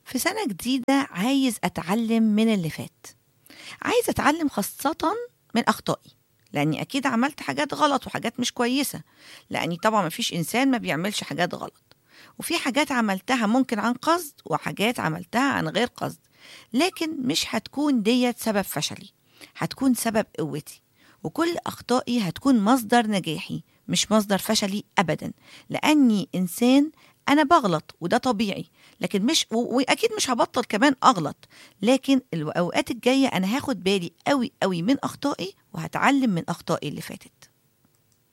في سنة جديدة عايز أتعلم من اللي فات عايز أتعلم خاصة من أخطائي لأني أكيد عملت حاجات غلط وحاجات مش كويسة لأني طبعا مفيش إنسان ما بيعملش حاجات غلط وفي حاجات عملتها ممكن عن قصد وحاجات عملتها عن غير قصد لكن مش هتكون ديت سبب فشلي هتكون سبب قوتي وكل أخطائي هتكون مصدر نجاحي مش مصدر فشلي أبدا لأني إنسان أنا بغلط وده طبيعي لكن مش و- وأكيد مش هبطل كمان أغلط لكن الأوقات الجاية أنا هاخد بالي قوي قوي من أخطائي وهتعلم من أخطائي اللي فاتت